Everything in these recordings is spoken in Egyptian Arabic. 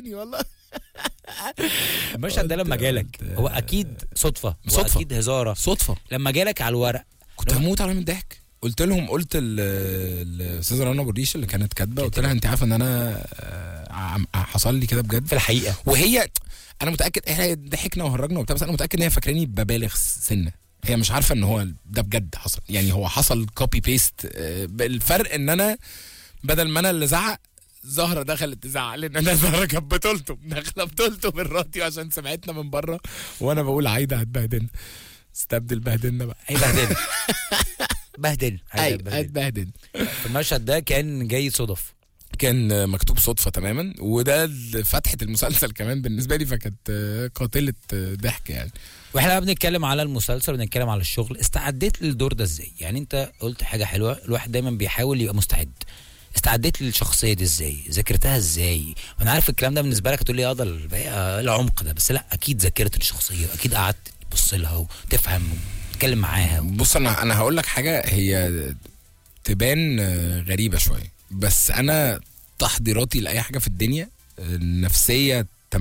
ضحكتني والله المشهد ده لما قلت- جالك قلت- هو اكيد صدفه صدفة. واكيد هزاره صدفه لما جالك على الورق كنت هموت على من الضحك قلت لهم قلت ال- الاستاذه رنا بوريش اللي كانت كاتبه قلت لها انت عارفه ان انا آه، عم- حصل لي كده بجد في الحقيقه وهي انا متاكد احنا ضحكنا وهرجنا وبتاع بس انا متاكد ان هي فاكراني ببالغ سنه هي مش عارفه ان هو ده بجد حصل يعني هو حصل كوبي بيست الفرق ان انا بدل ما انا اللي زعق زهرة دخلت تزعق لان انا زهرة كانت بتلطم داخله بتلطم الراديو عشان سمعتنا من بره وانا بقول عايده هتبهدلنا استبدل بهدلنا بقى هيبهدلك بهدل ايوه هيبهدل. هتبهدل في المشهد ده كان جاي صدف كان مكتوب صدفه تماما وده فتحه المسلسل كمان بالنسبه لي فكانت قاتله ضحك يعني واحنا بقى بنتكلم على المسلسل بنتكلم على الشغل استعديت للدور ده ازاي يعني انت قلت حاجه حلوه الواحد دايما بيحاول يبقى مستعد استعديت للشخصيه دي ازاي ذاكرتها ازاي وانا عارف الكلام ده بالنسبه لك هتقول لي اه ده ال- بقى العمق ده بس لا اكيد ذاكرت الشخصيه اكيد قعدت تبص لها وتفهم وتتكلم معاها بص انا انا هقول لك حاجه هي تبان آه، غريبه شويه بس انا تحضيراتي لاي حاجه في الدنيا آه، النفسيه 80%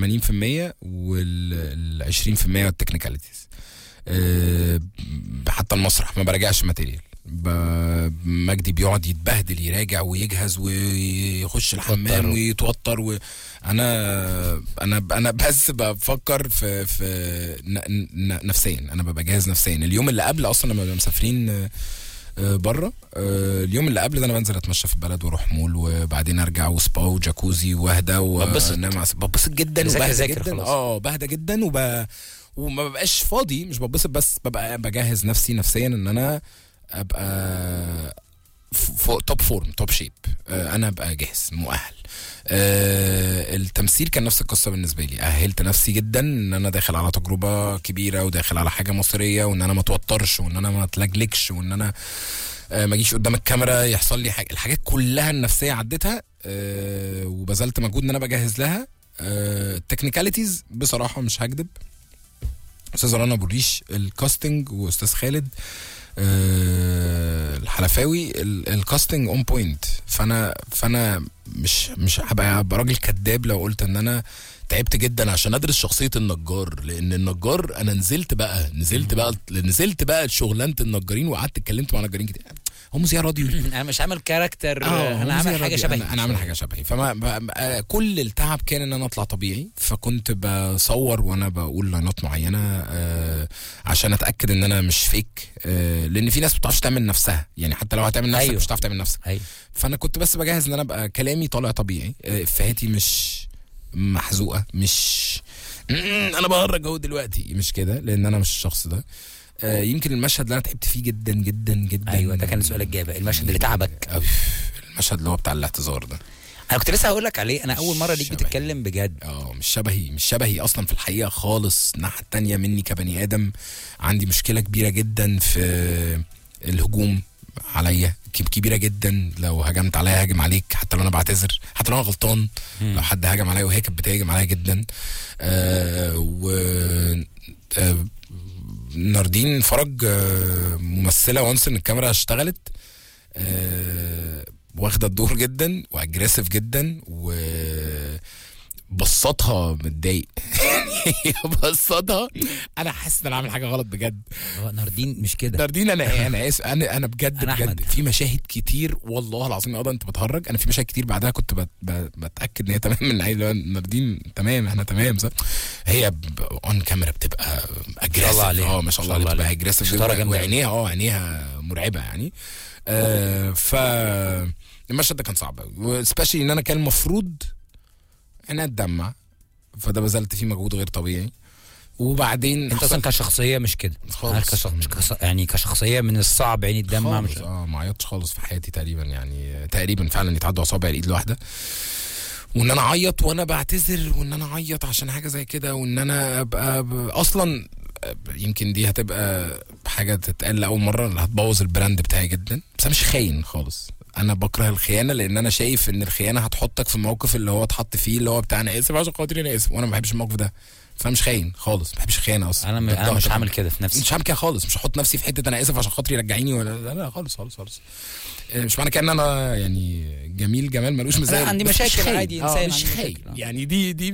وال 20% التكنيكاليتيز آه، حتى المسرح ما براجعش ماتيريال ب- مجدي بيقعد يتبهدل يراجع ويجهز ويخش الحمام يتوتر. ويتوتر و... انا انا انا بس بفكر في في ن- ن- نفسيا انا ببقى جاهز نفسيا اليوم اللي قبل اصلا لما بنبقى مسافرين بره اليوم اللي قبل ده انا بنزل اتمشى في البلد واروح مول وبعدين ارجع وسبا وجاكوزي واهدى ببسط. وانام على- ببسط جدا ذاكر وبهدى ذاكر جدا خلاص. اه بهدى جدا وب وما ببقاش فاضي مش ببسط بس ببقى بجهز نفسي نفسيا ان انا ابقى ف- فوق توب فورم توب شيب آه، انا ابقى جاهز مؤهل آه، التمثيل كان نفس القصه بالنسبه لي اهلت نفسي جدا ان انا داخل على تجربه كبيره وداخل على حاجه مصريه وان انا ما اتوترش وان انا ما اتلجلجش وان انا آه، ما اجيش قدام الكاميرا يحصل لي حاجه الحاجات كلها النفسيه عديتها آه، وبذلت مجهود ان انا بجهز لها التكنيكاليتيز بصراحه مش هكدب استاذ رنا ابو الريش الكاستنج واستاذ خالد آه، الحلفاوي ال- الكاستنج اون بوينت فانا فانا مش مش هبقى هبقى راجل كذاب لو قلت ان انا تعبت جدا عشان ادرس شخصيه النجار لان النجار انا نزلت بقى نزلت بقى نزلت بقى شغلانه النجارين وقعدت اتكلمت مع نجارين كتير هو مذيع راديو انا مش عامل كاركتر اه انا عامل حاجه شبهي انا, أنا عامل حاجه شبهي فما ب- ب- كل التعب كان ان انا اطلع طبيعي فكنت بصور وانا بقول لاينات معينه آه عشان اتاكد ان انا مش فيك آه لان في ناس ما بتعرفش تعمل نفسها يعني حتى لو هتعمل نفسك أيوة. مش هتعرف تعمل نفسك ايوه فانا كنت بس بجهز ان انا ابقى كلامي طالع طبيعي آه، افهاتي مش محزوقه مش "مم، انا بهرج اهو دلوقتي مش كده لان انا مش الشخص ده آه، يمكن المشهد اللي انا تعبت فيه جدا جدا جدا ايوه ده كان السؤال الجاي بقى المشهد اللي تعبك أوف، المشهد اللي هو بتاع الاعتذار ده انا كنت لسه هقول لك عليه انا اول مره ليك شبهي. بتتكلم بجد اه مش شبهي مش شبهي اصلا في الحقيقه خالص الناحيه التانية مني كبني ادم عندي مشكله كبيره جدا في الهجوم عليا كب- كبيره جدا لو هجمت عليا هاجم عليك حتى لو انا بعتذر حتى لو انا غلطان لو حد هاجم عليا وهي كانت بتهاجم عليا جدا آه و آه ناردين فرج آه ممثله وانس ان الكاميرا اشتغلت آه واخده الدور جدا واجريسيف جدا و بصتها متضايق يعني بصتها انا حاسس ان انا عامل حاجه غلط بجد هو ناردين مش كده ناردين انا انا اسف انا انا بجد أنا بجد أحمد. في مشاهد كتير والله العظيم يا انت بتهرج انا في مشاهد كتير بعدها كنت بت ب- بتاكد ان هي تمام من عيل ناردين تمام احنا تمام صح هي اون كاميرا بتبقى اجريسيف عليها. اه ما شاء الله عليها بتبقى اجريسيف شطارة جامدة. وعينيها اه عينيها مرعبه يعني آه ف المشهد ده كان صعب قوي وسبيشلي ان انا كان المفروض انا اتدمع فده بذلت فيه مجهود غير طبيعي وبعدين انت اصلا كشخصيه مش كده خالص. أنا كشخ... مش كص... يعني كشخصيه من الصعب عيني الدمع مش خالص اه ما عيطتش خالص في حياتي تقريبا يعني تقريبا فعلا يتعدوا اصابع الايد الواحده وان انا اعيط وانا بعتذر وان انا اعيط عشان حاجه زي كده وان انا ابقى ب... اصلا يمكن دي هتبقى حاجه تتقال لاول مره اللي هتبوظ البراند بتاعي جدا بس انا مش خاين خالص انا بكره الخيانه لان انا شايف ان الخيانه هتحطك في الموقف اللي هو اتحط فيه اللي هو بتاع انا اسف عشان خاطري انا اسف وانا ما بحبش الموقف ده فانا مش خاين خالص ما بحبش الخيانه اصلا انا م... انا بكرهها مش طبعاً. عامل كده في نفسي مش هعمل كده خالص مش هحط نفسي في حته انا اسف عشان خاطري رجعيني ولا لا, لا خالص خالص خالص آه، مش معنى كده ان انا يعني جميل جمال ملوش مثال عندي بس مش مشاكل خاين. عادي، آه، إنسان مش عنده خاين مشاكل، آه. يعني دي دي